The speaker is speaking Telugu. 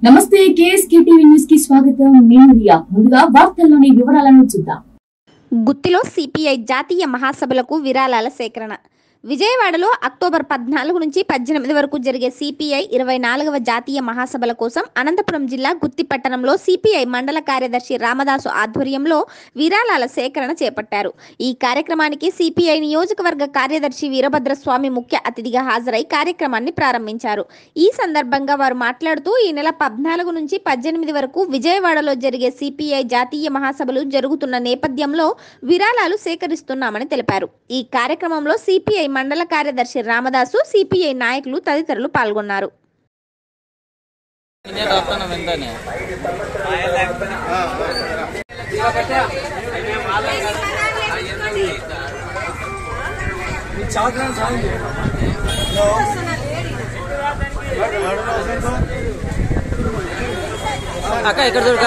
నమస్తే కేఎస్కే టీవీ న్యూస్ కి స్వాగతం నేను రియా ముందుగా వార్తల్లోని వివరాలను చూద్దాం గుత్తిలో సిపిఐ జాతీయ మహాసభలకు విరాళాల సేకరణ విజయవాడలో అక్టోబర్ పద్నాలుగు నుంచి పద్దెనిమిది వరకు జరిగే సిపిఐ ఇరవై నాలుగవ జాతీయ మహాసభల కోసం అనంతపురం జిల్లా గుత్తి పట్టణంలో సిపిఐ మండల కార్యదర్శి రామదాసు ఆధ్వర్యంలో విరాళాల సేకరణ చేపట్టారు ఈ కార్యక్రమానికి సిపిఐ నియోజకవర్గ కార్యదర్శి వీరభద్రస్వామి ముఖ్య అతిథిగా హాజరై కార్యక్రమాన్ని ప్రారంభించారు ఈ సందర్భంగా వారు మాట్లాడుతూ ఈ నెల పద్నాలుగు నుంచి పద్దెనిమిది వరకు విజయవాడలో జరిగే సిపిఐ జాతీయ మహాసభలు జరుగుతున్న నేపథ్యంలో విరాళాలు సేకరిస్తున్నామని తెలిపారు ఈ కార్యక్రమంలో సిపిఐ మండల కార్యదర్శి రామదాసు సిపిఐ నాయకులు తదితరులు పాల్గొన్నారు నేను రాస్తాను వెంటనే అక్క ఇక్కడ చూడక